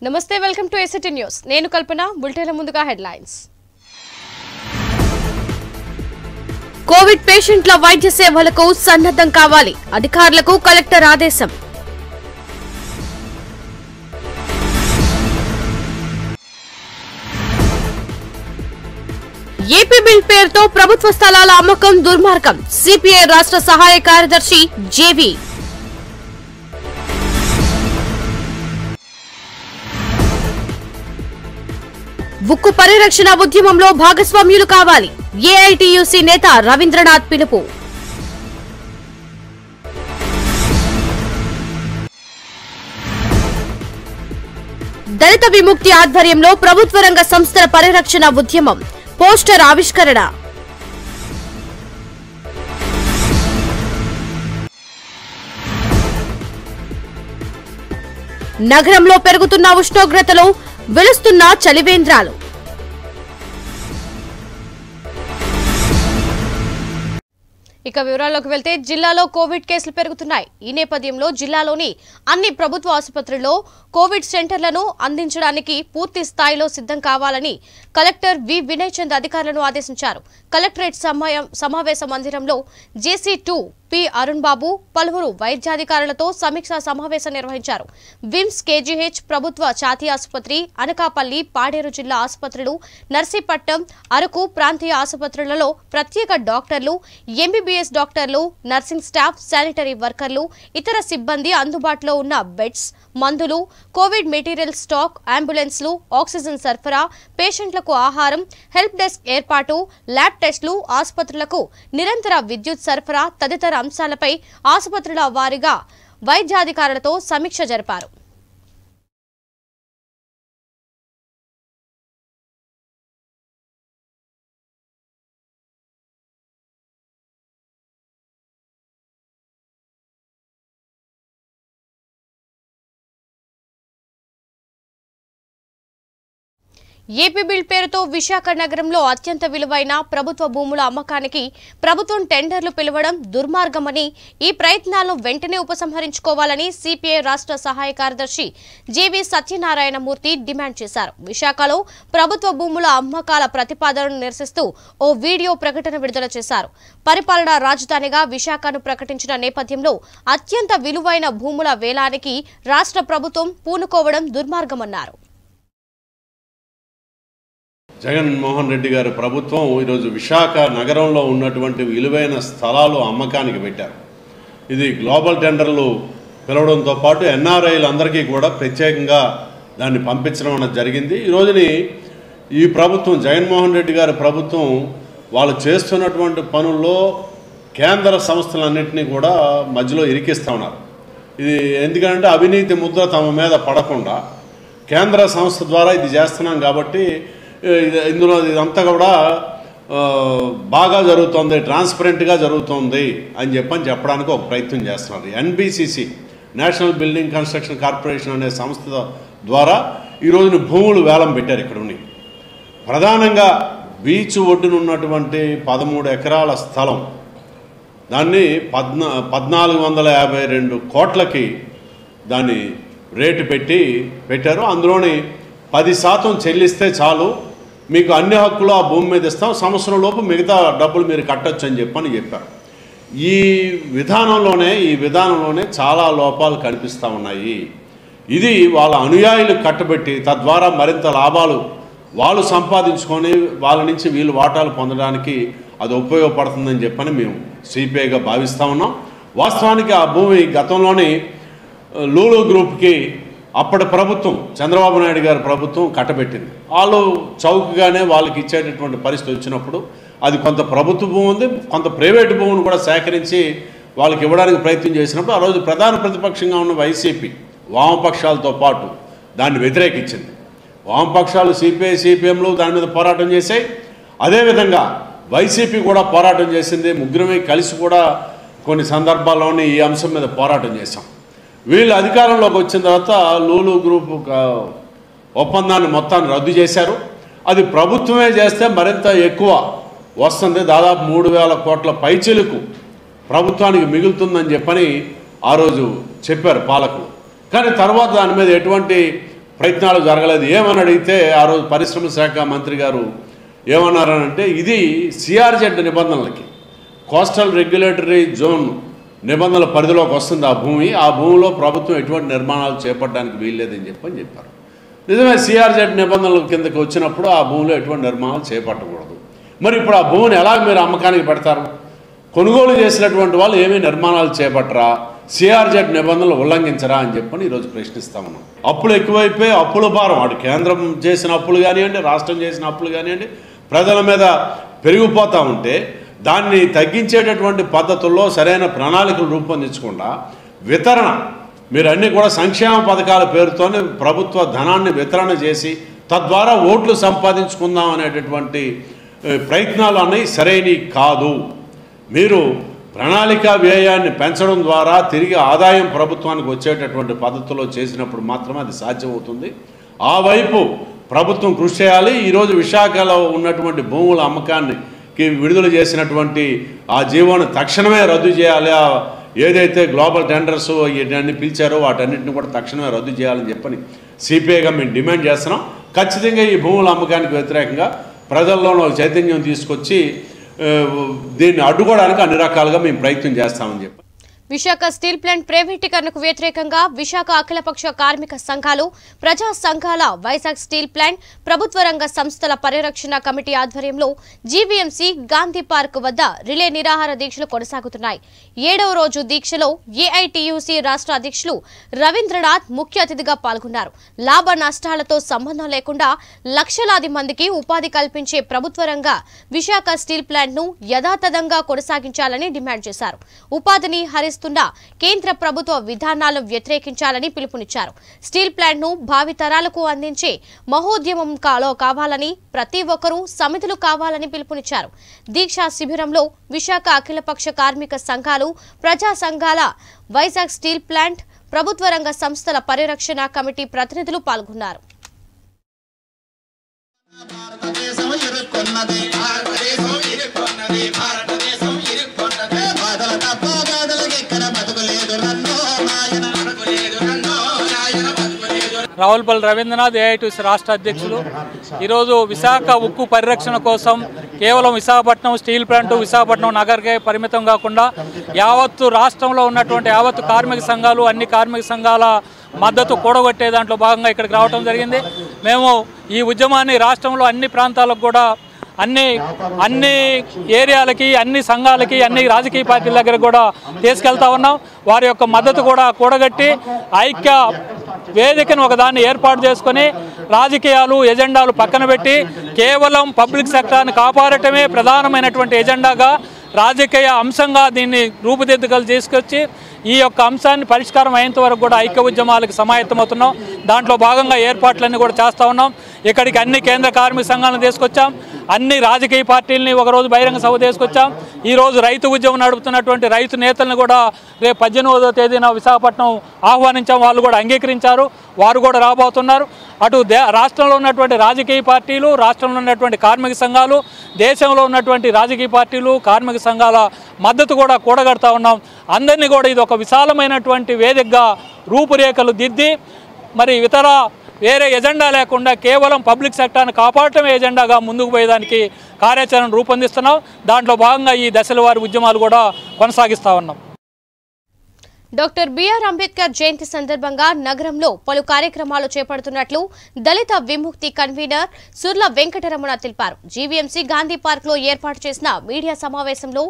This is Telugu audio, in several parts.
నమస్తే వెల్కమ్ టు ఎసిటీ న్యూస్ నేను కల్పన బులెటిన్ల ముందుగా హెడ్లైన్స్ కోవిడ్ పేషెంట్ల వైద్య సేవలకు సన్నద్ధం కావాలి అధికారులకు కలెక్టర్ ఆదేశం ఏపీ బిల్ పేరుతో ప్రభుత్వ స్థలాల అమ్మకం దుర్మార్గం సిపిఐ రాష్ట్ర సహాయ కార్యదర్శి జేవీ ఉక్కు పరిరక్షణ ఉద్యమంలో భాగస్వామ్యులు కావాలి ఏఐటియుసి నేత రవీంద్రనాథ్ పిలుపు దళిత విముక్తి ఆధ్వర్యంలో ప్రభుత్వ రంగ సంస్థల పరిరక్షణ ఉద్యమం పోస్టర్ ఆవిష్కరణ నగరంలో పెరుగుతున్న ఉష్ణోగ్రతలు వెలుస్తున్న చలివేంద్రాలు ఇక వివరాల్లోకి వెళ్తే జిల్లాలో కోవిడ్ కేసులు పెరుగుతున్నాయి ఈ నేపథ్యంలో జిల్లాలోని అన్ని ప్రభుత్వ ఆసుపత్రుల్లో కోవిడ్ సెంటర్లను అందించడానికి పూర్తి స్థాయిలో సిద్ధం కావాలని కలెక్టర్ వి వినయ్ చంద్ అధికారులను ఆదేశించారు కలెక్టరేట్ సమయం సమావేశ మందిరంలో JC two P Arun Babu పలువురు వైద్యాధికారులతో సమీక్షా సమావేశం నిర్వహించారు విమ్స్ కేజీహెచ్ ప్రభుత్వ ఛాతీ ఆసుపత్రి అనకాపల్లి పాడేరు జిల్లా ఆసుపత్రులు నర్సీపట్నం అరకు ప్రాంతీయ ఆసుపత్రులలో ప్రత్యేక డాక్టర్లు ఎంబీబీఎస్ డాక్టర్లు నర్సింగ్ స్టాఫ్ శానిటరీ వర్కర్లు ఇతర సిబ్బంది అందుబాటులో ఉన్న బెడ్స్ మందులు కోవిడ్ మెటీరియల్ స్టాక్ అంబులెన్స్లు ఆక్సిజన్ సరఫరా పేషెంట్లకు ఆహారం హెల్ప్ డెస్క్ ఏర్పాటు ల్యాబ్ టెస్టులు ఆసుపత్రులకు నిరంతర విద్యుత్ సరఫరా తదితర అంశాలపై ఆసుపత్రుల వారీగా వైద్యాధికారులతో సమీక్ష జరిపారు ఏపీ బిల్ పేరుతో విశాఖ నగరంలో అత్యంత విలువైన ప్రభుత్వ భూముల అమ్మకానికి ప్రభుత్వం టెండర్లు పిలవడం దుర్మార్గమని ఈ ప్రయత్నాలను వెంటనే ఉపసంహరించుకోవాలని సిపిఐ రాష్ట్ర సహాయ కార్యదర్శి జేవి సత్యనారాయణమూర్తి డిమాండ్ చేశారు విశాఖలో ప్రభుత్వ భూముల అమ్మకాల ప్రతిపాదనను నిరసిస్తూ ఓ వీడియో ప్రకటన విడుదల చేశారు పరిపాలనా రాజధానిగా విశాఖను ప్రకటించిన నేపథ్యంలో అత్యంత విలువైన భూముల వేలానికి రాష్ట్ర ప్రభుత్వం పూనుకోవడం దుర్మార్గమన్నారు జగన్మోహన్ రెడ్డి గారి ప్రభుత్వం ఈరోజు విశాఖ నగరంలో ఉన్నటువంటి విలువైన స్థలాలు అమ్మకానికి పెట్టారు ఇది గ్లోబల్ టెండర్లు పిలవడంతో పాటు ఎన్ఆర్ఐలు అందరికీ కూడా ప్రత్యేకంగా దాన్ని పంపించడం అన్నది జరిగింది ఈ రోజుని ఈ ప్రభుత్వం జగన్మోహన్ రెడ్డి గారి ప్రభుత్వం వాళ్ళు చేస్తున్నటువంటి పనుల్లో కేంద్ర సంస్థలన్నింటినీ కూడా మధ్యలో ఇరికిస్తూ ఉన్నారు ఇది ఎందుకంటే అవినీతి ముద్ర తమ మీద పడకుండా కేంద్ర సంస్థ ద్వారా ఇది చేస్తున్నాం కాబట్టి ఇది ఇందులో ఇదంతా కూడా ఆ, బాగా జరుగుతుంది ట్రాన్స్పరెంట్గా జరుగుతుంది అని చెప్పని చెప్పడానికి ఒక ప్రయత్నం చేస్తున్నారు NBCC national building construction corporation అనే సంస్థ ద్వారా ఈ రోజున భూములు వేలం పెట్టారు ఇక్కడ ఉన్నాయి ప్రధానంగా బీచ్ ఒడ్డున ఉన్నటువంటి పదమూడు ఎకరాల స్థలం దాన్ని పద్నా పద్నాలుగు వందల యాభై రెండు కోట్లకి దాన్ని రేటు పెట్టి పెట్టారు అందులోని పది శాతం చెల్లిస్తే చాలు మీకు అన్ని హక్కులు ఆ భూమి మీద ఇస్తాం సంవత్సరం లోపు మిగతా డబ్బులు మీరు కట్టొచ్చు అని చెప్పని చెప్పారు ఈ విధానంలోనే ఈ విధానంలోనే చాలా లోపాలు కనిపిస్తూ ఉన్నాయి ఇది వాళ్ళ అనుయాయులు కట్టబెట్టి తద్వారా మరింత లాభాలు వాళ్ళు సంపాదించుకొని వాళ్ళ నుంచి వీళ్ళు వాటాలు పొందడానికి అది ఉపయోగపడుతుందని చెప్పని మేము సిపిఐగా భావిస్తూ ఉన్నాం వాస్తవానికి ఆ భూమి గతంలోని లూలు గ్రూప్కి అప్పటి ప్రభుత్వం చంద్రబాబు నాయుడు గారి ప్రభుత్వం కట్టబెట్టింది వాళ్ళు చౌకగానే వాళ్ళకి ఇచ్చేటటువంటి పరిస్థితి వచ్చినప్పుడు అది కొంత ప్రభుత్వ భూమి ఉంది కొంత ప్రైవేటు భూమిని కూడా సేకరించి వాళ్ళకి ఇవ్వడానికి ప్రయత్నం చేసినప్పుడు ఆ రోజు ప్రధాన ప్రతిపక్షంగా ఉన్న వైసీపీ వామపక్షాలతో పాటు దాన్ని వ్యతిరేకించింది వామపక్షాలు సిపిఐ సిపిఎంలు దాని మీద పోరాటం చేశాయి అదేవిధంగా వైసీపీ కూడా పోరాటం చేసింది ముగ్గురమే కలిసి కూడా కొన్ని సందర్భాల్లోని ఈ అంశం మీద పోరాటం చేశాం వీళ్ళు అధికారంలోకి వచ్చిన తర్వాత లూలు గ్రూప్ ఒక ఒప్పందాన్ని మొత్తాన్ని రద్దు చేశారు అది ప్రభుత్వమే చేస్తే మరింత ఎక్కువ వస్తుంది దాదాపు మూడు వేల కోట్ల పైచిలుకు ప్రభుత్వానికి మిగులుతుందని చెప్పని ఆ రోజు చెప్పారు పాలకులు కానీ తర్వాత దాని మీద ఎటువంటి ప్రయత్నాలు జరగలేదు ఏమని అడిగితే ఆ రోజు పరిశ్రమ శాఖ మంత్రి గారు ఏమన్నారనంటే ఇది సిఆర్జెడ్ నిబంధనలకి కోస్టల్ రెగ్యులేటరీ జోన్ నిబంధనల పరిధిలోకి వస్తుంది ఆ భూమి ఆ భూమిలో ప్రభుత్వం ఎటువంటి నిర్మాణాలు చేపట్టడానికి వీల్లేదని చెప్పని చెప్పారు నిజమే సిఆర్జెడ్ నిబంధనల కిందకి వచ్చినప్పుడు ఆ భూమిలో ఎటువంటి నిర్మాణాలు చేపట్టకూడదు మరి ఇప్పుడు ఆ భూమిని ఎలా మీరు అమ్మకానికి పెడతారు కొనుగోలు చేసినటువంటి వాళ్ళు ఏమీ నిర్మాణాలు చేపట్టరా సిఆర్జెడ్ నిబంధనలు ఉల్లంఘించరా అని చెప్పని ఈరోజు ప్రశ్నిస్తా ఉన్నాం అప్పులు ఎక్కువైపోయి అప్పుల భారం అటు కేంద్రం చేసిన అప్పులు కానివ్వండి రాష్ట్రం చేసిన అప్పులు కానివ్వండి ప్రజల మీద పెరిగిపోతూ ఉంటే దాన్ని తగ్గించేటటువంటి పద్ధతుల్లో సరైన ప్రణాళికలు రూపొందించకుండా వితరణ మీరు అన్నీ కూడా సంక్షేమ పథకాల పేరుతోనే ప్రభుత్వ ధనాన్ని వితరణ చేసి తద్వారా ఓట్లు సంపాదించుకుందాం అనేటటువంటి ఏ, ప్రయత్నాలు అన్నవి సరైనవి కాదు మీరు ప్రణాళిక వ్యయాన్ని పెంచడం ద్వారా తిరిగి ఆదాయం ప్రభుత్వానికి వచ్చేటటువంటి పద్ధతిలో చేసినప్పుడు మాత్రమే అది సాధ్యమవుతుంది ఆ వైపు ప్రభుత్వం కృషి చేయాలి ఈరోజు విశాఖలో ఉన్నటువంటి భూముల అమ్మకానికి విడుదల చేసినటువంటి ఆ జీవోని తక్షణమే రద్దు చేయాలి ఆ ఏదైతే గ్లోబల్ టెండర్స్ ఇవన్నీ పిలిచారో వాటన్నిటిని కూడా తక్షణమే రద్దు చేయాలని చెప్పని సిపిఐగా మేము డిమాండ్ చేస్తున్నాం ఖచ్చితంగా ఈ భూముల అమ్మకానికి వ్యతిరేకంగా ప్రజల్లోనూ ఒక చైతన్యం తీసుకొచ్చి ఆ, దీన్ని అడ్డుకోవడానికి అన్ని రకాలుగా మేము ప్రయత్నం చేస్తామని చెప్పి విశాఖ స్టీల్ ప్లాంట్ ప్రైవేటీకరణకు వ్యతిరేకంగా విశాఖ అఖిలపక్ష కార్మిక సంఘాలు ప్రజా సంఘాల వైజాగ్ స్టీల్ ప్లాంట్ ప్రభుత్వ రంగ సంస్థల పరిరక్షణ కమిటీ ఆధ్వర్యంలో జీవీఎంసీ గాంధీ పార్క్ వద్ద రిలే నిరాహార దీక్షలు కొనసాగుతున్నాయి ఏడవ రోజు దీక్షలో ఏఐటియుసి రాష్ట్ర అధ్యక్షులు రవీంద్రనాథ్ ముఖ్య అతిథిగా పాల్గొన్నారు లాభ నష్టాలతో సంబంధం లేకుండా లక్షలాది మందికి ఉపాధి కల్పించే ప్రభుత్వ రంగ విశాఖ స్టీల్ ప్లాంట్ ను యథాతథంగా కొనసాగించాలని డిమాండ్ చేశారు ఉపాధిని హరిస్తున్న కేంద్ర ప్రభుత్వ విధానాలను వ్యతిరేకించాలని పిలుపునిచ్చారు స్టీల్ ప్లాంట్ ను భావితరాలకు అందించే మహోద్యమం కాలో కావాలని ప్రతి ఒక్కరూ సమితులు కావాలని పిలుపునిచ్చారు దీక్షా శిబిరంలో విశాఖ అఖిలపక్ష కార్మిక సంఘాలు ప్రజా సంఘాల వైజాగ్ స్టీల్ ప్లాంట్ ప్రభుత్వ రంగ సంస్థల పరిరక్షణ కమిటీ ప్రతినిధులు పాల్గొన్నారు భారతదేశం ఇరుక్కున్నది భారతదేశం ఇరుక్కున్నది భారతదేశం ఇరుక్కున్నది బాధల తప్ప బాధలకి ఎక్కడ బతుకులేదు రన్నో నాయన బతుకులేదు రన్నో నాయన బతుకులేదు రావులపల్లి రవీంద్రనాథ్ ఏఐటీసీ రాష్ట్ర అధ్యక్షులు ఈరోజు విశాఖ ఉక్కు పరిరక్షణ కోసం కేవలం విశాఖపట్నం స్టీల్ ప్లాంట్ విశాఖపట్నం నగర్కే పరిమితం కాకుండా యావత్తు రాష్ట్రంలో ఉన్నటువంటి యావత్తు కార్మిక సంఘాలు అన్ని కార్మిక సంఘాల మద్దతు కూడగొట్టే దాంట్లో భాగంగా ఇక్కడికి రావడం జరిగింది మేము ఈ ఉద్యమాన్ని రాష్ట్రంలో అన్ని ప్రాంతాలకు కూడా అన్ని అన్ని ఏరియాలకి అన్ని సంఘాలకి అన్ని రాజకీయ పార్టీల దగ్గర కూడా తీసుకెళ్తా ఉన్నాం వారి యొక్క మద్దతు కూడా కూడగట్టి ఐక్య వేదికను ఒకదాన్ని ఏర్పాటు చేసుకొని రాజకీయాలు ఎజెండాలు పక్కన పెట్టి కేవలం పబ్లిక్ సెక్టార్ని కాపాడటమే ప్రధానమైనటువంటి ఎజెండాగా రాజకీయ అంశంగా దీన్ని రూపుదిద్దుకలు తీసుకొచ్చి ఈ యొక్క అంశాన్ని పరిష్కారం అయ్యేంత వరకు కూడా ఐక్య ఉద్యమాలకు సమాయత్తమవుతున్నాం దాంట్లో భాగంగా ఏర్పాట్లన్నీ కూడా చేస్తూ ఉన్నాం ఇక్కడికి అన్ని కేంద్ర కార్మిక సంఘాలను తీసుకొచ్చాం అన్ని రాజకీయ పార్టీలని ఒకరోజు బహిరంగ సభ తీసుకొచ్చాం ఈరోజు రైతు ఉద్యమం నడుపుతున్నటువంటి రైతు నేతలను కూడా రేపు పద్దెనిమిదవ తేదీన విశాఖపట్నం ఆహ్వానించాం వాళ్ళు కూడా అంగీకరించారు వారు కూడా రాబోతున్నారు అటు దే రాష్ట్రంలో ఉన్నటువంటి రాజకీయ పార్టీలు రాష్ట్రంలో ఉన్నటువంటి కార్మిక సంఘాలు దేశంలో ఉన్నటువంటి రాజకీయ పార్టీలు కార్మిక సంఘాల మద్దతు కూడా కూడగడతా ఉన్నాం అందరినీ కూడా ఇది ఒక విశాలమైనటువంటి వేదికగా రూపురేఖలు దిద్ది మరి ఇతర వేరే ఎజెండా లేకుండా కేవలం పబ్లిక్ సెక్టార్ని కాపాడటమే ఎజెండాగా ముందుకు పోయేదానికి కార్యాచరణ రూపొందిస్తున్నాం దాంట్లో భాగంగా ఈ దశల వారి ఉద్యమాలు కూడా కొనసాగిస్తా ఉన్నాం డాక్టర్ బిఆర్ అంబేద్కర్ జయంతి సందర్భంగా నగరంలో పలు కార్యక్రమాలు చేపడుతున్నట్లు దళిత విముక్తి కన్వీనర్ సుర్ల వెంకటరమణ తెలిపారు జీవీఎంసీ గాంధీ పార్క్ లో ఏర్పాటు చేసిన మీడియా సమావేశంలో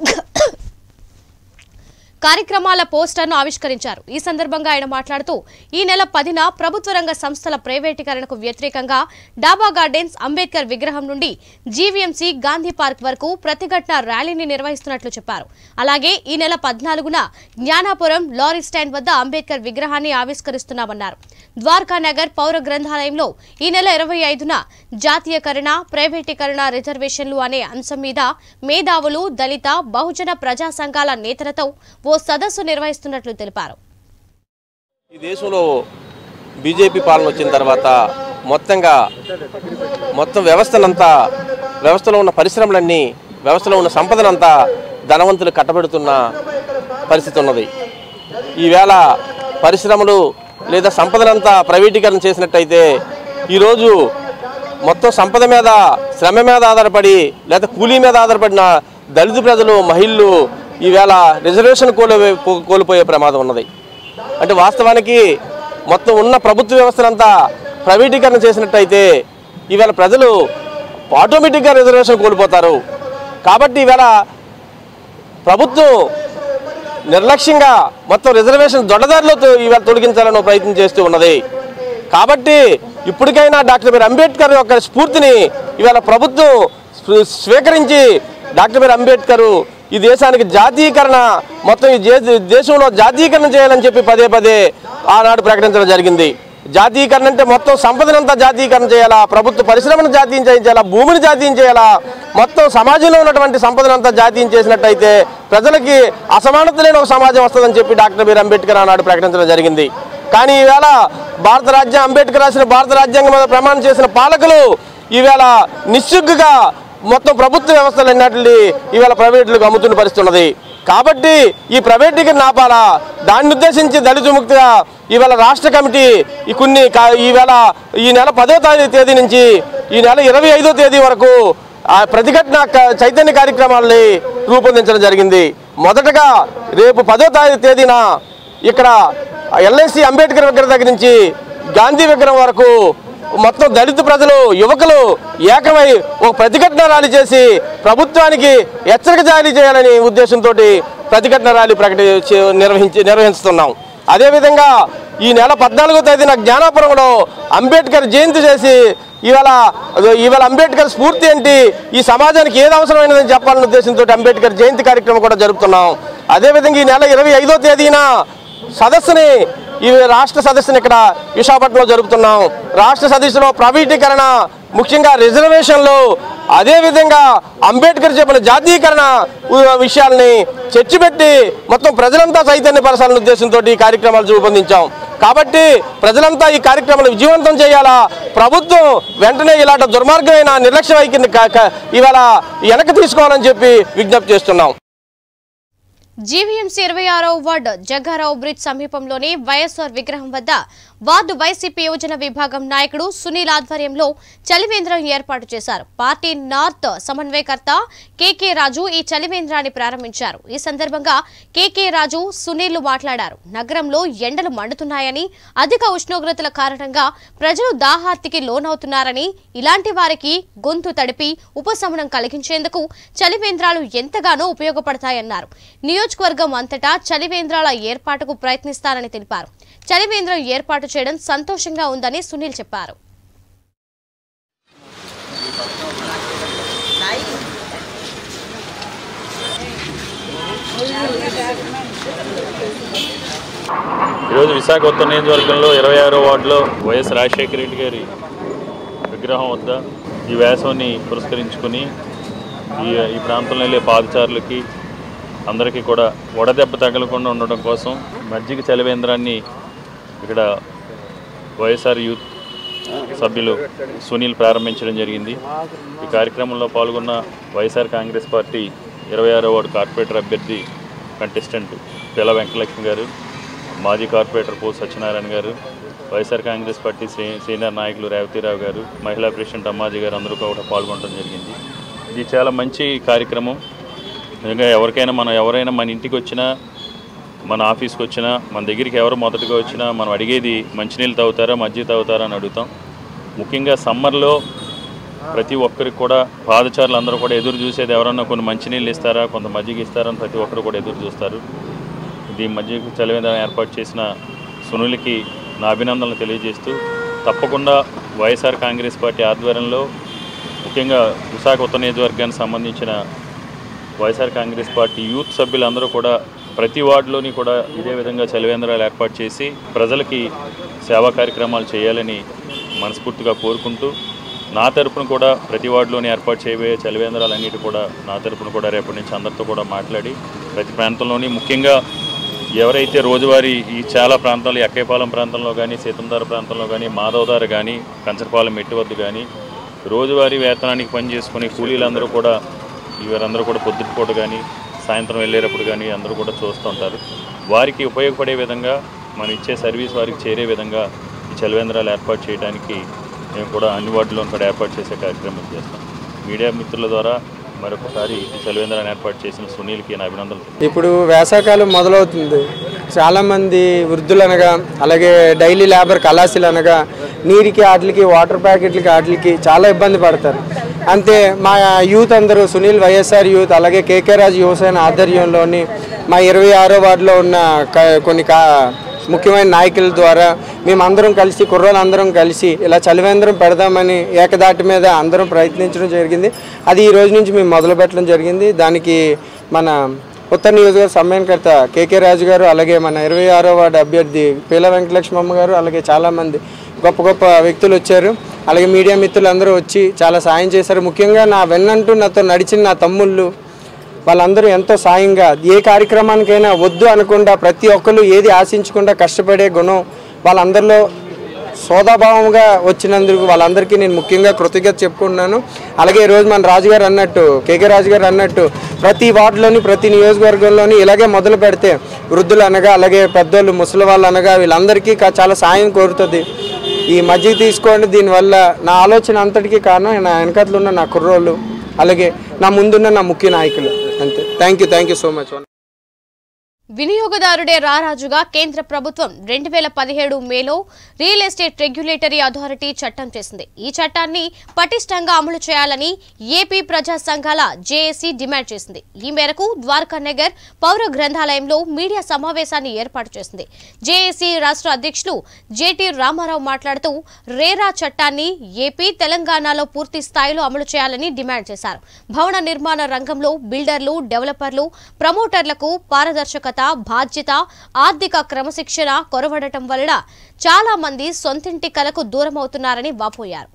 కార్యక్రమాల పోస్టర్ను ఆవిష్కరించారు ఈ సందర్భంగా ఆయన మాట్లాడుతూ ఈ నెల పదిన ప్రభుత్వ రంగ సంస్థల ప్రైవేటీకరణకు వ్యతిరేకంగా డాబా గార్డెన్స్ అంబేద్కర్ విగ్రహం నుండి జీవీఎంసీ గాంధీ పార్క్ వరకు ప్రతిఘటన ర్యాలీని నిర్వహిస్తున్నట్లు చెప్పారు అలాగే ఈ నెల పద్నాలుగున జ్ఞానాపురం లారీ స్టాండ్ వద్ద అంబేద్కర్ విగ్రహాన్ని ఆవిష్కరిస్తున్నామన్నారు ద్వారకా నగర్ పౌర గ్రంథాలయంలో ఈ నెల ఇరవై ఐదున జాతీయకరణ ప్రైవేటీకరణ రిజర్వేషన్లు అనే అంశం మీద మేధావులు దళిత బహుజన ప్రజా సంఘాల నేతలతో ఓ సదస్సు నిర్వహిస్తున్నట్లు తెలిపారు ఈ దేశంలో బీజేపీ పాలన వచ్చిన తర్వాత మొత్తంగా మొత్తం వ్యవస్థనంతా వ్యవస్థలో ఉన్న పరిశ్రమలన్నీ వ్యవస్థలో ఉన్న సంపదనంతా ధనవంతులు కట్టబెడుతున్న పరిస్థితి ఉన్నది ఈవేళ పరిశ్రమలు లేదా సంపదనంతా ప్రైవేటీకరణ చేసినట్టయితే ఈరోజు మొత్తం సంపద మీద శ్రమ మీద ఆధారపడి లేదా కూలీ మీద ఆధారపడిన దళిత ప్రజలు మహిళలు ఈవేళ రిజర్వేషన్ కోల్పోయే కోల్పోయే ప్రమాదం ఉన్నది అంటే వాస్తవానికి మొత్తం ఉన్న ప్రభుత్వ వ్యవస్థనంతా ప్రైవేటీకరణ చేసినట్టయితే ఈవేళ ప్రజలు ఆటోమేటిక్గా రిజర్వేషన్ కోల్పోతారు కాబట్టి ఈవేళ ప్రభుత్వం నిర్లక్ష్యంగా మొత్తం రిజర్వేషన్ దొడ్డదారిలో తొ- ఇవాళ తొలగించాలని ప్రయత్నం చేస్తూ ఉన్నది కాబట్టి ఇప్పటికైనా డాక్టర్ బిఆర్ అంబేద్కర్ యొక్క స్ఫూర్తిని ఇవాళ ప్రభుత్వం స్వీ- స్వీకరించి డాక్టర్ బిఆర్ అంబేద్కర్ ఈ దేశానికి జాతీయకరణ మొత్తం ఈ దే- దేశంలో జాతీయకరణ చేయాలని చెప్పి పదే పదే ఆనాడు ప్రకటించడం జరిగింది జాతీయకరణ అంటే మొత్తం సంపదనంతా జాతీయకరణ చేయాలా ప్రభుత్వ పరిశ్రమను జాతీయం చేయించాలా భూమిని జాతీయం చేయాలా మొత్తం సమాజంలో ఉన్నటువంటి సంపదనంతా జాతీయం చేసినట్టయితే ప్రజలకి అసమానత లేని ఒక సమాజం వస్తుందని చెప్పి డాక్టర్ బిఆర్ అంబేద్కర్ ఆనాడు ప్రకటించడం జరిగింది కానీ ఈవేళ భారత రాజ్యం అంబేద్కర్ రాసిన భారత రాజ్యాంగం మీద ప్రమాణం చేసిన పాలకులు ఈవేళ నిస్సిగ్గుగా మొత్తం ప్రభుత్వ వ్యవస్థలు ఎన్నటిని ఈవేళ ప్రైవేటులకు అమ్ముతున్న పరిస్థితి ఉన్నది కాబట్టి ఈ ప్రైవేటీకరణ ఆపాలా దాన్ని ఉద్దేశించి దళిత విముక్తిగా ఈవేళ రాష్ట్ర కమిటీ ఈ కొన్ని కా- ఈవేళ ఈ నెల పదో తారీఖు తేదీ నుంచి ఈ నెల ఇరవై ఐదో తేదీ వరకు ఆ ప్రతిఘటన క- చైతన్య కార్యక్రమాలని రూపొందించడం జరిగింది మొదటగా రేపు పదో తారీఖు తేదీన ఇక్కడ ఎల్ఐసి అంబేద్కర్ విగ్రహం దగ్గర నుంచి గాంధీ విగ్రహం వరకు మొత్తం దళిత ప్రజలు యువకులు ఏకమై ఒక ప్రతిఘటన ర్యాలీ చేసి ప్రభుత్వానికి హెచ్చరిక జారీ చేయాలని ఉద్దేశంతో ప్రతిఘటన ర్యాలీ ప్రకటి చే- నిర్వహించి నిర్వహిస్తున్నాం అదేవిధంగా ఈ నెల పద్నాలుగో తేదీన జ్ఞానాపురంలో అంబేద్కర్ జయంతి చేసి ఇవాళ ఇవాళ అంబేద్కర్ స్ఫూర్తి ఏంటి ఈ సమాజానికి ఏది అవసరమైనదని చెప్పాలనే ఉద్దేశంతో అంబేద్కర్ జయంతి కార్యక్రమం కూడా జరుపుతున్నాం అదేవిధంగా ఈ నెల ఇరవై ఐదో తేదీన సదస్సుని ఈ రాష్ట్ర సదస్సుని ఇక్కడ విశాఖపట్నంలో జరుపుతున్నాం రాష్ట్ర సదస్సులో ప్రైవేటీకరణ ముఖ్యంగా రిజర్వేషన్లు అదేవిధంగా అంబేద్కర్ చెప్పిన జాతీయకరణ ఉ- విషయాల్ని చర్చ పెట్టి మొత్తం ప్రజలంతా చైతన్యపరచాలనే ఉద్దేశంతో ఈ కార్యక్రమాలు రూపొందించాం కాబట్టి ప్రజలంతా ఈ కార్యక్రమాలు విజయవంతం చేయాలా ప్రభుత్వం వెంటనే ఇలాంటి దుర్మార్గమైన నిర్లక్ష్య వైఖరిని క- క- ఇవాళ వెనక్కి తీసుకోవాలని చెప్పి విజ్ఞప్తి చేస్తున్నాం జీవీఎంసీ ఇరవై ఆరో వార్డు జగ్గారావు బ్రిడ్జ్ సమీపంలోని వైఎస్ఆర్ విగ్రహం వద్ద వార్డు వైసీపీ యోజన విభాగం నాయకుడు సునీల్ ఆధ్వర్యంలో చలివేంద్రం ఏర్పాటు చేశారు పార్టీ నార్త్ సమన్వయకర్త కేకే రాజు ఈ చలివేంద్రాన్ని ప్రారంభించారు ఈ సందర్భంగా కేకే రాజు సునీల్ మాట్లాడారు నగరంలో ఎండలు మండుతున్నాయని అధిక ఉష్ణోగ్రతల కారణంగా ప్రజలు దాహార్తికి లోనవుతున్నారని ఇలాంటి వారికి గొంతు తడిపి ఉపశమనం కలిగించేందుకు చలివేంద్రాలు ఎంతగానో ఉపయోగపడతాయన్నారు నియోజకవర్గం అంతటా చలివేంద్రాల ఏర్పాటుకు ప్రయత్నిస్తారని తెలిపారు చలివేంద్రం ఏర్పాటు చేయడం సంతోషంగా ఉందని సునీల్ చెప్పారు ఈరోజు విశాఖ ఉత్తర నియోజకవర్గంలో ఇరవై ఆరో వార్డులో వైఎస్ రాజశేఖర రెడ్డి గారి విగ్రహం వద్ద ఈ వేసవిని పురస్కరించుకుని ఈ ఈ ప్రాంతంలో వెళ్ళే పాదచారులకి అందరికీ కూడా వడదెబ్బ తగలకుండా ఉండడం కోసం మజ్జిగ చలివేంద్రాన్ని ఇక్కడ వైఎస్ఆర్ యూత్ సభ్యులు సునీల్ ప్రారంభించడం జరిగింది ఈ కార్యక్రమంలో పాల్గొన్న వైఎస్ఆర్ కాంగ్రెస్ పార్టీ ఇరవై ఆరో వార్డు కార్పొరేటర్ అభ్యర్థి కంటెస్టెంట్ పిల్ల వెంకటలక్ష్మి గారు మాజీ కార్పొరేటర్ పో Satyanarayana garu YSR Congress party సీ- సీనియర్ నాయకులు రేవతిరావు గారు మహిళా ప్రెసిడెంట్ అమ్మాజీ గారు అందరూ కూడా పాల్గొనడం జరిగింది ఇది చాలా మంచి కార్యక్రమం నిజంగా ఎవరికైనా మనం ఎవరైనా మన ఇంటికి వచ్చినా మన ఆఫీస్కి వచ్చినా మన దగ్గరికి ఎవరు మొదటగా వచ్చినా మనం అడిగేది మంచినీళ్ళు తాగుతారా మజ్జిగ తాగుతారా అని అడుగుతాం ముఖ్యంగా సమ్మర్లో ప్రతి ఒక్కరికి కూడా పాదచారులు అందరూ కూడా ఎదురు చూసేది ఎవరన్నా కొన్ని మంచినీళ్ళు ఇస్తారా కొంత మజ్జిగ ఇస్తారా అని ప్రతి ఒక్కరు కూడా ఎదురు చూస్తారు ఇది మజ్జిగ చలివేంద్రం ఏర్పాటు చేసిన సునీల్కి నా అభినందనలు తెలియజేస్తూ తప్పకుండా వైఎస్ఆర్ కాంగ్రెస్ పార్టీ ఆధ్వర్యంలో ముఖ్యంగా విశాఖ ఉత్తర నియోజకవర్గానికి సంబంధించిన వైఎస్ఆర్ కాంగ్రెస్ పార్టీ యూత్ సభ్యులందరూ కూడా ప్రతి వార్డులోని కూడా ఇదే విధంగా చలివేంద్రాలు ఏర్పాటు చేసి ప్రజలకి సేవా కార్యక్రమాలు చేయాలని మనస్ఫూర్తిగా కోరుకుంటూ నా తరపున కూడా ప్రతి వార్డులోని ఏర్పాటు చేయబోయే చలివేంద్రాలన్నిటి కూడా నా తరపున కూడా రేపటి నుంచి అందరితో కూడా మాట్లాడి ప్రతి ప్రాంతంలోని ముఖ్యంగా ఎవరైతే రోజువారీ ఈ చాలా ప్రాంతాలు ఎక్కైపాలెం ప్రాంతంలో కానీ సీతందార ప్రాంతంలో కానీ మాధవదార కానీ కంచరపాలెం మెట్టు వద్ద కానీ రోజువారీ వేతనానికి పని చేసుకునే కూలీలందరూ కూడా వీరందరూ కూడా పొద్దుటిపూట కానీ సాయంత్రం వెళ్ళేటప్పుడు కానీ అందరూ కూడా చూస్తుంటారు వారికి ఉపయోగపడే విధంగా మనం ఇచ్చే సర్వీస్ వారికి చేరే విధంగా ఈ చలివేంద్రాలు ఏర్పాటు చేయడానికి మేము కూడా అన్ని వార్డుల్లో కూడా ఏర్పాటు చేసే కార్యక్రమం చేస్తాం మీడియా మిత్రుల ద్వారా మరొకసారి ఈ చలివేంద్రాన్ని ఏర్పాటు చేసిన సునీల్కి నా అభినందనలు ఇప్పుడు వేసవకాలం మొదలవుతుంది చాలామంది వృద్ధులు అనగా అలాగే డైలీ లేబర్ కళాశీలు అనగా నీరుకి వాటికి వాటర్ ప్యాకెట్లకి వాటికి చాలా ఇబ్బంది పడతారు అంతే మా యూత్ అందరూ సునీల్ వైఎస్ఆర్ యూత్ అలాగే కేకే రాజు యువసేన ఆధ్వర్యంలోని మా ఇరవై ఆరో వార్డులో ఉన్న క- కొన్ని కా ముఖ్యమైన నాయకుల ద్వారా మేమందరం కలిసి కుర్రోళ్ళందరం కలిసి ఇలా చలివేంద్రం పెడదామని ఏకదాటి మీద అందరం ప్రయత్నించడం జరిగింది అది ఈ రోజు నుంచి మేము మొదలు పెట్టడం జరిగింది దానికి మన ఉత్తర నియోజకవర్గ సమ్మేళనకర్త కేకే రాజు గారు అలాగే మన ఇరవై ఆరో వార్డు అభ్యర్థి పీల వెంకటలక్ష్మమ్మ గారు అలాగే చాలామంది గొప్ప గొప్ప వ్యక్తులు వచ్చారు అలాగే మీడియా మిత్రులు అందరూ వచ్చి చాలా సాయం చేశారు ముఖ్యంగా నా వెన్నంటూ నాతో నడిచిన నా తమ్ముళ్ళు వాళ్ళందరూ ఎంతో సాయంగా ఏ కార్యక్రమానికైనా వద్దు అనకుండా ప్రతి ఒక్కరు ఏది ఆశించకుండా కష్టపడే గుణం వాళ్ళందరిలో సోదాభావంగా వచ్చినందుకు వాళ్ళందరికీ నేను ముఖ్యంగా కృతజ్ఞత చెప్పుకుంటున్నాను అలాగే ఈరోజు మన రాజుగారు అన్నట్టు కేకే రాజు గారు అన్నట్టు ప్రతి వార్డులోని ప్రతి నియోజకవర్గంలోని ఇలాగే మొదలు పెడితే వృద్ధులు అనగా అలాగే పెద్దోళ్ళు ముసలి వాళ్ళు అనగా వీళ్ళందరికీ కా- చాలా సాయం కోరుతుంది ఈ మజ్జిగ తీసుకోండి దీనివల్ల నా ఆలోచన అంతటికీ కారణం నా వెనకట్లు ఉన్న నా కుర్రోళ్ళు అలాగే నా ముందున్న నా ముఖ్య నాయకులు అంతే thank you thank you so much వినియోగదారుడే రారాజుగా కేంద్ర ప్రభుత్వం రెండు వేల పదిహేడు మేలో రియల్ ఎస్టేట్ రెగ్యులేటరీ అథారిటీ చట్టం చేసింది ఈ చట్టాన్ని పటిష్టంగా అమలు చేయాలని ఏపీ ప్రజా సంఘాల జేఏసీ డిమాండ్ చేసింది ఈ మేరకు ద్వారకా నగర్ పౌర గ్రంథాలయంలో మీడియా సమావేశాన్ని ఏర్పాటు చేసింది జేఏసీ రాష్ట్ర అధ్యక్షులు జేటీ రామారావు మాట్లాడుతూ రేరా చట్టాన్ని ఏపీ తెలంగాణలో పూర్తి స్థాయిలో అమలు చేయాలని డిమాండ్ చేశారు భవన నిర్మాణ రంగంలో బిల్డర్లు డెవలపర్లు ప్రమోటర్లకు పారదర్శకత బాధ్యత ఆర్థిక క్రమశిక్షణ కొరవడటం వలన చాలా మంది సొంతింటి కలకు దూరమవుతున్నారని వాపోయారు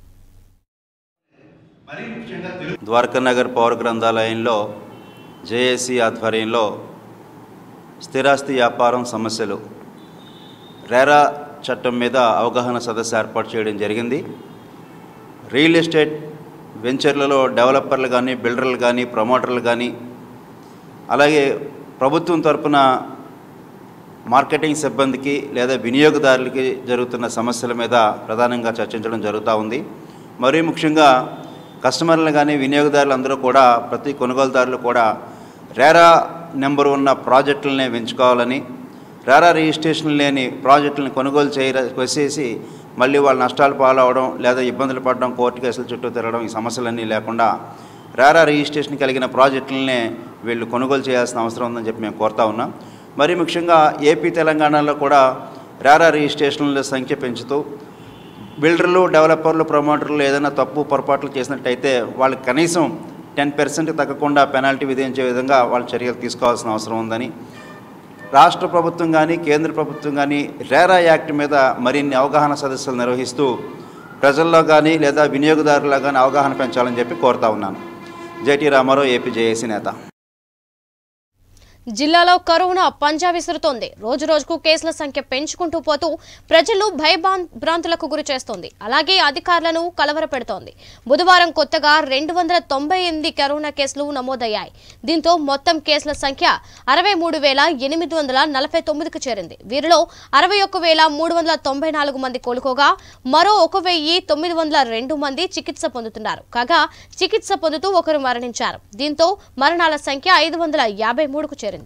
ద్వారకా నగర్ పౌర గ్రంథాలయంలో జేఏసీ ఆధ్వర్యంలో స్థిరాస్తి వ్యాపారం సమస్యలు రేరా చట్టం మీద అవగాహన సదస్సు ఏర్పాటు చేయడం జరిగింది రియల్ ఎస్టేట్ వెంచర్లలో డెవలపర్లు కానీ బిల్డర్లు కానీ ప్రమోటర్లు కానీ అలాగే ప్రభుత్వం తరపున మార్కెటింగ్ సిబ్బందికి లేదా వినియోగదారులకి జరుగుతున్న సమస్యల మీద ప్రధానంగా చర్చించడం జరుగుతూ ఉంది మరీ ముఖ్యంగా కస్టమర్లు కానీ వినియోగదారులు అందరూ కూడా ప్రతి కొనుగోలుదారులు కూడా రేరా నెంబర్ ఉన్న ప్రాజెక్టులనే పెంచుకోవాలని రేరా రిజిస్ట్రేషన్ లేని ప్రాజెక్టులను కొనుగోలు చేయ వచ్చేసి మళ్ళీ వాళ్ళు నష్టాలు పాలవడం లేదా ఇబ్బందులు పడడం కోర్టు కేసుల చుట్టూ తిరగడం ఈ సమస్యలన్నీ లేకుండా రారా రిజిస్ట్రేషన్ కలిగిన ప్రాజెక్టులనే వీళ్ళు కొనుగోలు చేయాల్సిన అవసరం ఉందని చెప్పి మేము కోరుతా ఉన్నాం మరీ ముఖ్యంగా ఏపీ తెలంగాణలో కూడా రారా రిజిస్ట్రేషన్ల సంఖ్య పెంచుతూ బిల్డర్లు డెవలపర్లు ప్రమోటర్లు ఏదైనా తప్పు పొరపాట్లు చేసినట్టయితే వాళ్ళకి కనీసం టెన్ పర్సెంట్ తగ్గకుండా పెనాల్టీ విధించే విధంగా వాళ్ళు చర్యలు తీసుకోవాల్సిన అవసరం ఉందని రాష్ట్ర ప్రభుత్వం కానీ కేంద్ర ప్రభుత్వం కానీ రేరా యాక్ట్ మీద మరిన్ని అవగాహన సదస్సులు నిర్వహిస్తూ ప్రజల్లో కానీ లేదా వినియోగదారుల్లో కానీ అవగాహన పెంచాలని చెప్పి కోరుతా ఉన్నాను జేటీ రామారావు ఏపీ జేఏసీ నేత జిల్లాలో కరోనా పంజా విసురుతోంది రోజు రోజుకు కేసుల సంఖ్య పెంచుకుంటూ పోతూ ప్రజలు భయభ్రాంతులకు గురి చేస్తోంది అలాగే అధికారులను కలవరపెడుతోంది బుధవారం కొత్తగా రెండు వందల తొంభై ఎనిమిది కరోనా కేసులు నమోదయ్యాయి దీంతో మొత్తం కేసుల సంఖ్య అరవై మూడు వేల ఎనిమిది వందల నలభై తొమ్మిదికి చేరింది వీరిలో అరవై ఒక్క వేల మూడు వందల తొంభై నాలుగు మంది కోలుకోగా మరో ఒక వెయ్యి తొమ్మిది వందల రెండు మంది చికిత్స పొందుతున్నారు కాగా చికిత్స పొందుతూ ఒకరు మరణించారు దీంతో మరణాల సంఖ్య ఐదు వందల యాభై మూడుకు చేరింది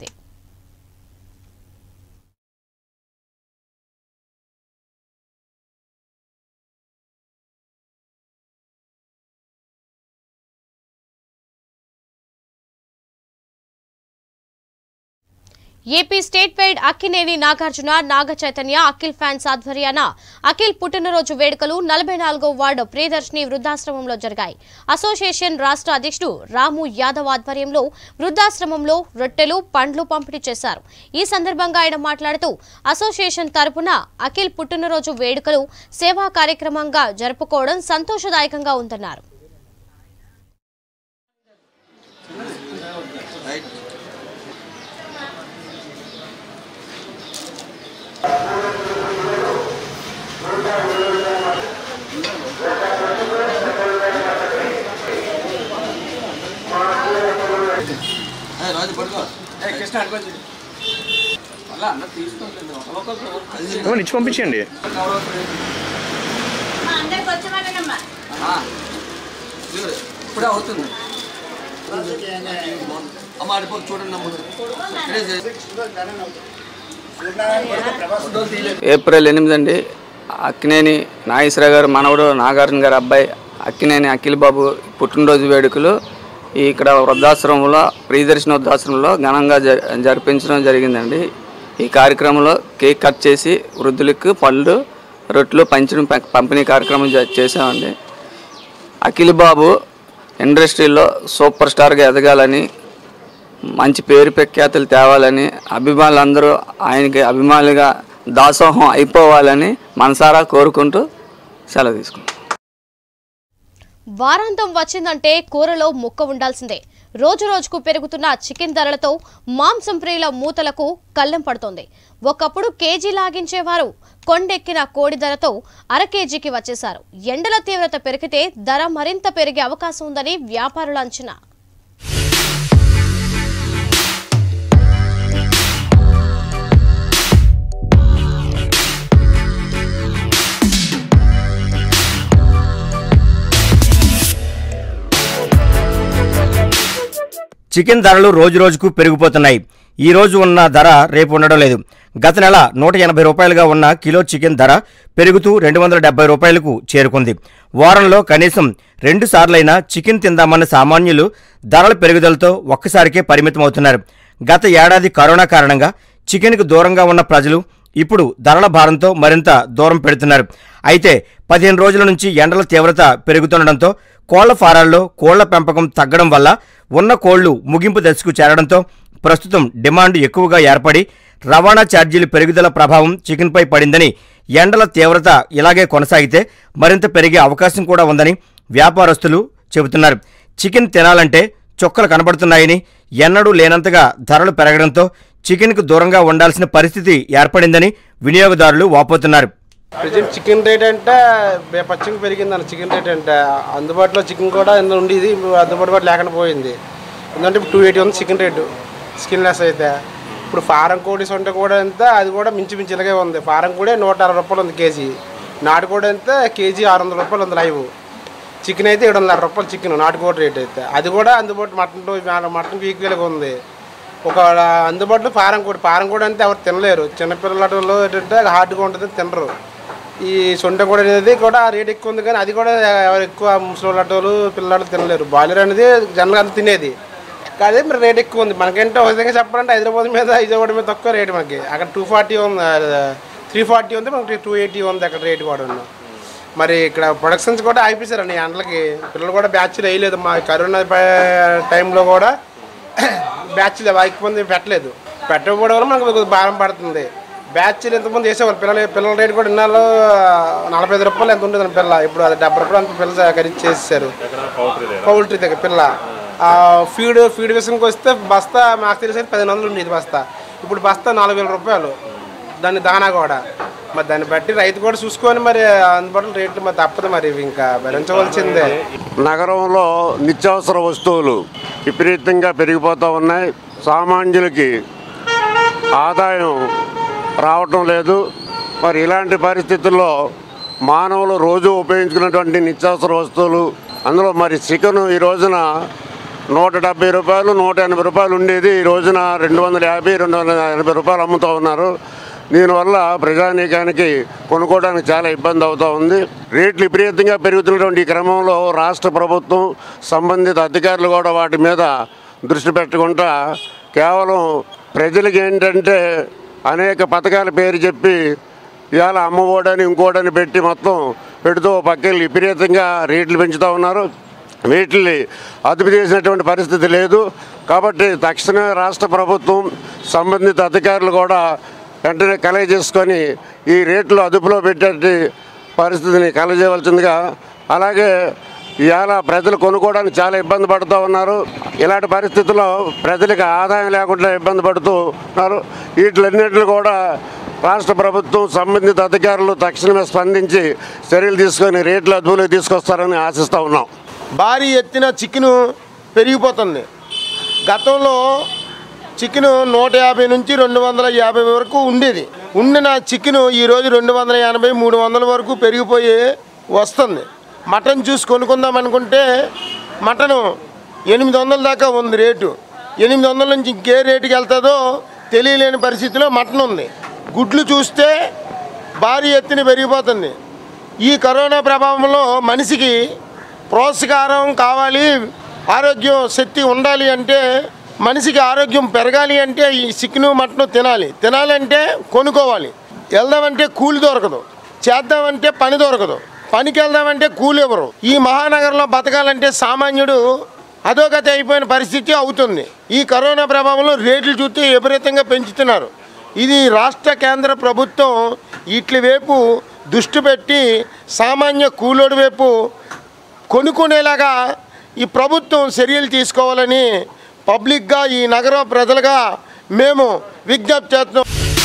AP state wide Akkineni Nagarjuna Naga Chaitanya Akhil fans ఆధ్వర్యాన అఖిల్ పుట్టినరోజు వేడుకలు నలభై నాలుగో వార్డు ప్రియదర్శిని వృద్ధాశ్రమంలో జరిగాయి అసోసియేషన్ రాష్ట్ర అధ్యక్షుడు రాము యాదవ్ ఆధ్వర్యంలో వృద్ధాశ్రమంలో రొట్టెలు పండ్లు పంపిణీ చేశారు ఈ సందర్భంగా ఆయన మాట్లాడుతూ అసోసియేషన్ తరపున అఖిల్ పుట్టినరోజు వేడుకలు సేవా కార్యక్రమంగా జరుపుకోవడం సంతోషదాయకంగా ఉందన్నారు ఇవ్వండి, ఇచ్చి పంపించండి ఇప్పుడే అవుతుంది అమ్మ అడిపో చూడండి ఏప్రిల్ ఎనిమిది అండి అక్కినేని నాగేశ్వర గారు మనవడు నాగార్జున గారి అబ్బాయి అక్కినేని అఖిల్ బాబు పుట్టినరోజు వేడుకలు ఈ ఇక్కడ వృద్ధాశ్రమంలో ప్రియదర్శన వృద్ధాశ్రమంలో ఘనంగా జ- జరిపించడం జరిగిందండి ఈ కార్యక్రమంలో కేక్ కట్ చేసి వృద్ధులకు పళ్ళు రొట్టెలు పంచడం ప- పంపిణీ కార్యక్రమం జ- చేశామండి అఖిల్ బాబు ఇండస్ట్రీలో సూపర్ స్టార్గా ఎదగాలని మంచి పేరు ప్రఖ్యాతులు తేవాలని అభిమానులందరూ ఆయనకి అభిమానులుగా దాసోహం అయిపోవాలని మనసారా కోరుకుంటూ సెలవు తీసుకుంటాం వారాంతం వచ్చిందంటే కూరలో ముక్క ఉండాల్సిందే రోజు రోజుకు పెరుగుతున్న చికెన్ ధరలతో మాంసం ప్రియుల మూతలకు కళ్ళెం పడుతోంది ఒకప్పుడు కేజీ లాగించేవారు కొండెక్కిన కోడి ధరతో అర కేజీకి వచ్చేశారు ఎండల తీవ్రత పెరిగితే ధర మరింత పెరిగే అవకాశం ఉందని వ్యాపారుల అంచనా చికెన్ ధరలు రోజు రోజుకు పెరిగిపోతున్నాయి ఈ రోజు ఉన్న ధర రేపు ఉండడం లేదు గత నెల నూట ఎనభై రూపాయలుగా ఉన్న కిలో చికెన్ ధర పెరుగుతూ రెండు వందల డెబ్బై రూపాయలకు చేరుకుంది వారంలో కనీసం రెండు సార్లైనా చికెన్ తిందామన్న సామాన్యులు ధరల పెరుగుదలతో ఒక్కసారికే పరిమితమవుతున్నారు గత ఏడాది కరోనా కారణంగా చికెన్కు దూరంగా ఉన్న ప్రజలు ఇప్పుడు ధరల భారంతో మరింత దూరం పెడుతున్నారు అయితే పదిహేను రోజుల నుంచి ఎండల తీవ్రత పెరుగుతుండటంతో కోళ్ల ఫారాల్లో కోళ్ల పెంపకం తగ్గడం వల్ల ఉన్న కోళ్లు ముగింపు దశకు చేరడంతో ప్రస్తుతం డిమాండ్ ఎక్కువగా ఏర్పడి రవాణా ఛార్జీల పెరుగుదల ప్రభావం చికెన్పై పడిందని ఎండల తీవ్రత ఇలాగే కొనసాగితే మరింత పెరిగే అవకాశం కూడా ఉందని వ్యాపారస్తులు చెబుతున్నారు చికెన్ తినాలంటే చుక్కలు కనబడుతున్నాయని ఎన్నడూ లేనంతగా ధరలు పెరగడంతో చికెన్కు దూరంగా ఉండాల్సిన పరిస్థితి ఏర్పడిందని వినియోగదారులు వాపోతున్నారు ప్రజెంట్ చికెన్ రేట్ అంటే పచ్చిగా పెరిగింది చికెన్ రేట్ అంటే అందుబాటులో చికెన్ కూడా ఎంత ఉండేది ఇప్పుడు అందుబాటులో లేకుండా పోయింది ఎందుకంటే ఇప్పుడు టూ ఎయిటీ ఉంది చికెన్ రేటు స్కిన్ లెస్ అయితే ఇప్పుడు ఫారం కోడి సొంట కూడా ఎంత అది కూడా మించి మించి ఇలాగే ఉంది ఫారం కూడా నూట అరవై రూపాయలు ఉంది కేజీ నాటుకోడి ఎంత కేజీ ఆరు వందల రూపాయలు ఉంది లైవ్ చికెన్ అయితే ఏడు వందల రూపాయలు చికెన్ నాటుకోడి రేట్ అయితే అది కూడా అందుబాటు మటన్ మటన్కి ఈక్వల్గా ఉంది ఒక అందుబాటులో ఫారం కోడి ఫారం కోడి అంటే ఎవరు తినలేరు చిన్నపిల్లలు ఏంటంటే హార్డ్గా ఉంటుంది తినరు ఈ సొంట కోడి అనేది కూడా రేట్ ఎక్కువ ఉంది కానీ అది కూడా ఎవరు ఎక్కువ ముసలి పిల్లలు తినలేరు బాయిలర్ అనేది జనరల్గా అంతా తినేది కానీ మరి రేట్ ఎక్కువ ఉంది మనకంటే ఒక విధంగా చెప్పాలంటే హైదరాబాద్ మీద విజయవాడ మీద తక్కువ రేట్ మనకి అక్కడ టూ ఫార్టీ ఉంది త్రీ ఫార్టీ ఉంది మనకి టూ ఎయిటీ ఉంది అక్కడ రేట్ కూడా ఉన్న మరి ఇక్కడ ప్రొడక్షన్స్ కూడా ఆగిపోయారండి ఈ ఎండలకి పిల్లలు కూడా బ్యాచ్లు వేయలేదు మా కరోనా ప- టైంలో కూడా బ్యాచ్లు వాయికపోతే పెట్టలేదు పెట్టకపోవడం వల్ల మనకు కొద్దిగా భారం పడుతుంది బ్యాచ్లు ఎంతమంది వేసేవాళ్ళు పిల్లలు పిల్లల రేట్ కూడా ఇన్నాళ్ళు నలభై ఐదు రూపాయలు ఎంత ఉండేది పిల్ల ఇప్పుడు అది డెబ్బై రూపాయలు అంత పిల్లలు ఖరీదు చేసేసారు పౌల్ట్రీ దగ్గర పిల్ల ఆ ఫీడ్ ఫీడ్ విషయంకి వస్తే బస్తా మాకు తెలిసి పదిహేను వందలు ఉండేది బస్తా ఇప్పుడు బస్తా నాలుగు వేల రూపాయలు దాని దానా కూడా మరి దాన్ని బట్టి రైతు కూడా చూసుకొని మరి అందుబాటులో రేట్లు మరి తప్పదు మరి ఇవి ఇంకా భరించవలసిందే నగరంలో నిత్యావసర వస్తువులు విపరీతంగా పెరిగిపోతూ ఉన్నాయి సామాన్యులకి ఆదాయం రావటం లేదు మరి ఇలాంటి పరిస్థితుల్లో మానవులు రోజు ఉపయోగించుకున్నటువంటి నిత్యావసర వస్తువులు అందులో మరి చికెన్ ఈ రోజున నూట డెబ్బై రూపాయలు నూట ఎనభై రూపాయలు ఉండేది ఈ రోజున రెండు వందల యాభై రెండు వందల ఎనభై రూపాయలు అమ్ముతూ ఉన్నారు దీనివల్ల ప్రజానీకానికి కొనుక్కోవడానికి చాలా ఇబ్బంది అవుతూ ఉంది రేట్లు విపరీతంగా పెరుగుతున్నటువంటి ఈ క్రమంలో రాష్ట్ర ప్రభుత్వం సంబంధిత అధికారులు కూడా వాటి మీద దృష్టి పెట్టకుండా కేవలం ప్రజలకి ఏంటంటే అనేక పథకాల పేరు చెప్పి ఇవాళ అమ్మఒడని ఇంకోటని పెట్టి మొత్తం పెడుతూ పక్కకి విపరీతంగా రేట్లు పెంచుతూ ఉన్నారు వీటిని అదుపు చేసినటువంటి పరిస్థితి లేదు కాబట్టి తక్షణమే రాష్ట్ర ప్రభుత్వం సంబంధిత అధికారులు కూడా వెంటనే కలగ చేసుకొని ఈ రేట్లు అదుపులో పెట్టే పరిస్థితిని కలగజేయవలసిందిగా అలాగే ఇవాళ ప్రజలు కొనుక్కోవడానికి చాలా ఇబ్బంది పడుతూ ఉన్నారు ఇలాంటి పరిస్థితుల్లో ప్రజలకు ఆదాయం లేకుండా ఇబ్బంది పడుతూ ఉన్నారు వీటిలన్నింటిని కూడా రాష్ట్ర ప్రభుత్వం సంబంధిత అధికారులు తక్షణమే స్పందించి చర్యలు తీసుకొని రేట్లు అదుపులోకి తీసుకొస్తారని ఆశిస్తూ ఉన్నాం భారీ ఎత్తున చికెన్ పెరిగిపోతుంది గతంలో చికెన్ నూట యాభై నుంచి రెండు వందల యాభై వరకు ఉండేది ఉండిన చికెన్ ఈరోజు రెండు వందల ఎనభై మూడు వందల వరకు పెరిగిపోయి వస్తుంది మటన్ చూసి కొనుక్కుందాం అనుకుంటే మటను ఎనిమిది వందల దాకా ఉంది రేటు ఎనిమిది వందల నుంచి ఇంకే రేటుకి వెళ్తుందో తెలియలేని పరిస్థితిలో మటన్ ఉంది గుడ్లు చూస్తే భారీ ఎత్తున పెరిగిపోతుంది ఈ కరోనా ప్రభావంలో మనిషికి ప్రోత్సాహం కావాలి ఆరోగ్యం శక్తి ఉండాలి అంటే మనిషికి ఆరోగ్యం పెరగాలి అంటే ఈ చికెను మటను తినాలి తినాలంటే కొనుక్కోవాలి వెళ్దామంటే కూలి దొరకదు చేద్దామంటే పని దొరకదు పనికి వెళ్దామంటే కూలి ఇవ్వరు ఈ మహానగరంలో బతకాలంటే సామాన్యుడు అధోగతి అయిపోయిన పరిస్థితి అవుతుంది ఈ కరోనా ప్రభావంలో రేట్లు చూస్తే విపరీతంగా పెంచుతున్నారు ఇది రాష్ట్ర కేంద్ర ప్రభుత్వం వీటి వైపు దృష్టి పెట్టి సామాన్య కూలోడి వైపు కొనుక్కునేలాగా ఈ ప్రభుత్వం చర్యలు తీసుకోవాలని పబ్లిక్గా ఈ నగర ప్రజలుగా మేము విజ్ఞప్తి చేస్తున్నాం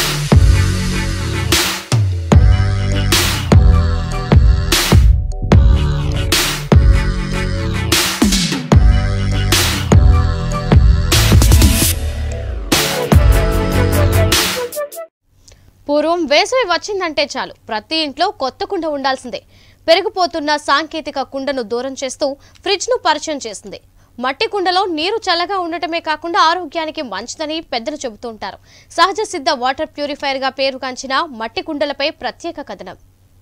పూర్వం వేసవి వచ్చిందంటే చాలు ప్రతి ఇంట్లో కొత్త కుండ ఉండాల్సిందే పెరిగిపోతున్న సాంకేతిక కుండను దూరం చేస్తూ ఫ్రిడ్జ్ ను పరిచయం చేసింది మట్టి కుండలో నీరు చల్లగా ఉండటమే కాకుండా ఆరోగ్యానికి మంచిదని పెద్దలు చెబుతూ ఉంటారు సహజ సిద్ధ వాటర్ ప్యూరిఫైయర్ గా పేరుగాంచిన మట్టి కుండలపై ప్రత్యేక కథనం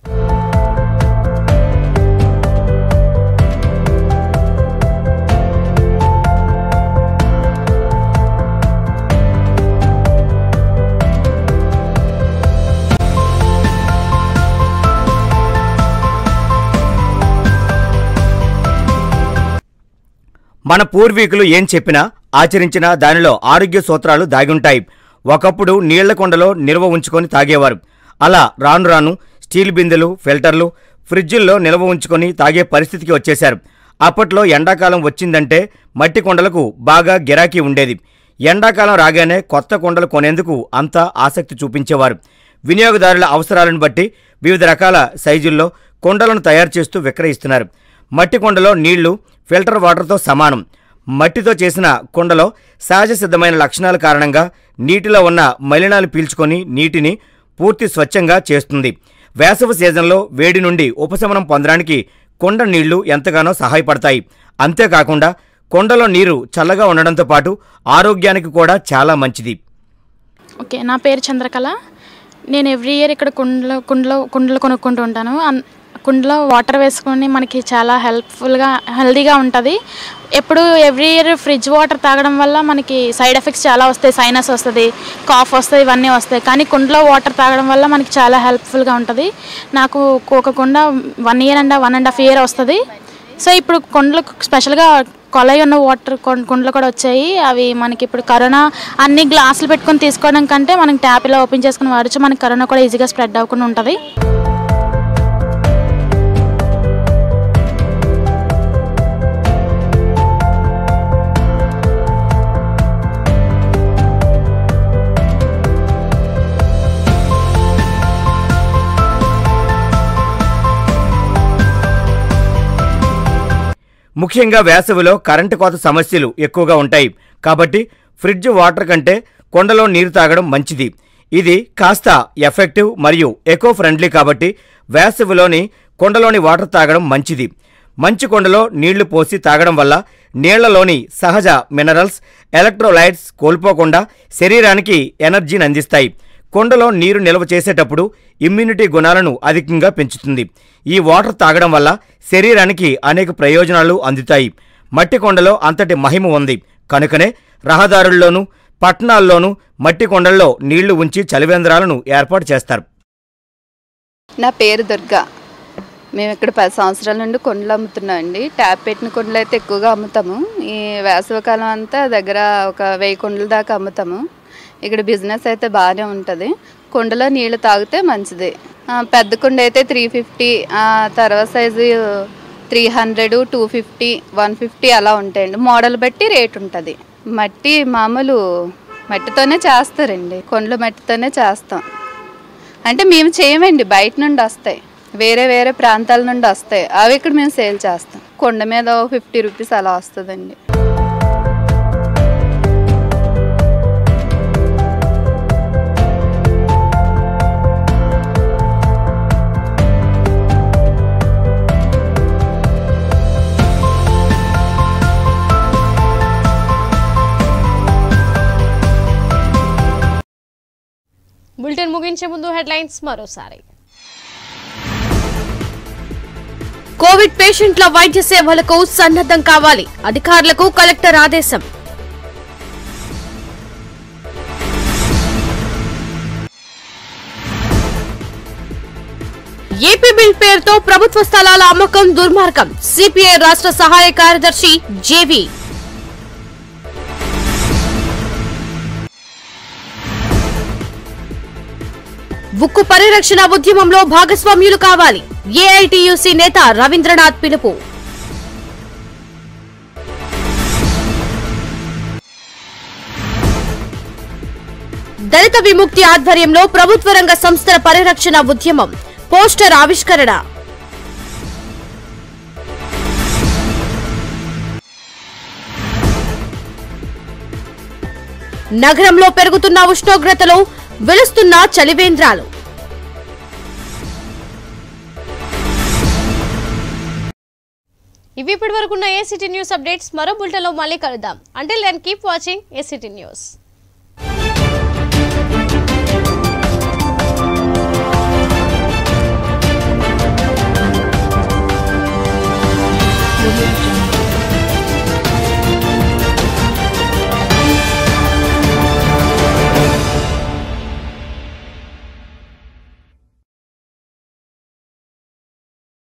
మన పూర్వీకులు ఏం చెప్పినా ఆచరించినా దానిలో ఆరోగ్య సూత్రాలు దాగుంటాయి ఒకప్పుడు నీళ్ల కొండలో నిల్వ ఉంచుకొని తాగేవారు అలా రాను రాను స్టీల్ బిందెలు ఫిల్టర్లు ఫ్రిడ్జుల్లో నిల్వ ఉంచుకొని తాగే పరిస్థితికి వచ్చేశారు అప్పట్లో ఎండాకాలం వచ్చిందంటే మట్టి కొండలకు బాగా గిరాకీ ఉండేది ఎండాకాలం రాగానే కొత్త కొండలు కొనేందుకు అంతా ఆసక్తి చూపించేవారు వినియోగదారుల అవసరాలను బట్టి వివిధ రకాల సైజుల్లో కొండలను తయారు చేస్తూ విక్రయిస్తున్నారు మట్టి కొండలో నీళ్లు ఫిల్టర్ వాటర్తో సమానం మట్టితో చేసిన కుండలో సహజ సిద్ధమైన లక్షణాల కారణంగా నీటిలో ఉన్న మలినాలు పీల్చుకొని నీటిని పూర్తి స్వచ్ఛంగా చేస్తుంది వేసవి సీజన్లో వేడి నుండి ఉపశమనం పొందడానికి కొండ నీళ్లు ఎంతగానో సహాయపడతాయి అంతేకాకుండా కొండలో నీరు చల్లగా ఉండడంతో పాటు ఆరోగ్యానికి కూడా చాలా మంచిది ఓకే నా పేరు చంద్రకళ నేను ఎవ్రీ ఇయర్ ఇక్కడ కుండలో కుండలో కుండలు కొనుక్కుంటూ ఉంటాను అన్- కుండలో వాటర్ వేసుకొని మనకి చాలా హెల్ప్ఫుల్గా హెల్దీగా ఉంటుంది ఎప్పుడు ఎవ్రీ ఇయర్ ఫ్రిడ్జ్ వాటర్ తాగడం వల్ల మనకి సైడ్ ఎఫెక్ట్స్ చాలా వస్తాయి సైనస్ వస్తుంది కాఫ్ వస్తుంది ఇవన్నీ వస్తాయి కానీ కుండలో వాటర్ తాగడం వల్ల మనకి చాలా హెల్ప్ఫుల్గా ఉంటుంది నాకు ఒక కుండ one year and one and half year వస్తుంది సో ఇప్పుడు కొండలు స్పెషల్గా కొలై ఉన్న వాటర్ కొం- కుండలు కూడా వచ్చాయి అవి మనకి ఇప్పుడు కరోనా అన్ని గ్లాసులు పెట్టుకొని తీసుకోవడం కంటే మనం ట్యాప్ ఇలా ఓపెన్ చేసుకుని వాడచ్చు మనకి కరోనా కూడా ఈజీగా స్ప్రెడ్ అవ్వకుండా ఉంటుంది ముఖ్యంగా వేసవిలో కరెంటు కోత సమస్యలు ఎక్కువగా ఉంటాయి కాబట్టి ఫ్రిడ్జ్ వాటర్ కంటే కొండలో నీరు తాగడం మంచిది ఇది కాస్త ఎఫెక్టివ్ మరియు ఎకో ఫ్రెండ్లీ కాబట్టి వేసవిలోని కొండలోని వాటర్ తాగడం మంచిది మంచి కొండలో నీళ్లు పోసి తాగడం వల్ల నీళ్లలోని సహజ మినరల్స్ ఎలక్ట్రోలైట్స్ కోల్పోకుండా శరీరానికి ఎనర్జీని అందిస్తాయి కొండలో నీరు నిల్వ చేసేటప్పుడు ఇమ్యూనిటీ గుణాలను అధికంగా పెంచుతుంది ఈ వాటర్ తాగడం వల్ల శరీరానికి అనేక ప్రయోజనాలు అందుతాయి మట్టి కొండలో అంతటి మహిమ ఉంది కనుకనే రహదారుల్లోనూ పట్టణాల్లోనూ మట్టి కొండల్లో నీళ్లు ఉంచి చలివేంద్రాలను ఏర్పాటు చేస్తారు నా పేరు దుర్గా మేము ఇక్కడ పది సంవత్సరాల నుండి కొండలు అమ్ముతున్నాం అండి ట్యాప్ పెట్టిన కొండలు అయితే ఎక్కువగా అమ్ముతాము ఈ వేసవికాలం అంతా దగ్గర ఒక వెయ్యి కొండల దాకా అమ్ముతాము ఇక్కడ బిజినెస్ అయితే బాగానే ఉంటుంది కుండలో నీళ్లు తాగితే మంచిది ఆ, పెద్ద కుండ అయితే త్రీ ఫిఫ్టీ తర్వాత size three hundred two fifty one fifty అలా ఉంటాయండి మోడల్ బట్టి రేట్ ఉంటుంది మట్టి మామూలు మట్టితోనే చేస్తారండి కొండలు మట్టితోనే చేస్తాం అంటే మేము చేయమండి బయట నుండి వస్తాయి వేరే వేరే ప్రాంతాల నుండి వస్తాయి అవి ఇక్కడ మేము సేల్ చేస్తాం కొండ మీద ఫిఫ్టీ రూపీస్ అలా వస్తుందండి బులెటిన్ ముగించే ముందు హెడ్లైన్స్ మరోసారి కోవిడ్ పేషెంట్ల వైద్య సేవలకు సన్నద్ధం కావాలి అధికారులకు కలెక్టర్ ఆదేశం ఏపీ బిల్ పేరుతో ప్రభుత్వ స్థలాల అమ్మకం దుర్మార్గం సిపిఐ రాష్ట్ర సహాయ కార్యదర్శి జేవి ఉక్కు పరిరక్షణ ఉద్యమంలో భాగస్వామ్యులు కావాలి ఏఐటియుసి నేత రవీంద్రనాథ్ పిలుపు దళిత విముక్తి ఆధ్వర్యంలో ప్రభుత్వ రంగ సంస్థల పరిరక్షణ ఉద్యమం పోస్టర్ ఆవిష్కరణ నగరంలో పెరుగుతున్న ఉష్ణోగ్రతలు వెలుస్తున్న చలివేంద్రాలు ఇవి ఇప్పటి వరకు ఉన్న ఏసీటీ న్యూస్ అప్డేట్స్ మరో బులెటిన్లో మళ్ళీ కలుద్దాం అంటే then keep watching ACT news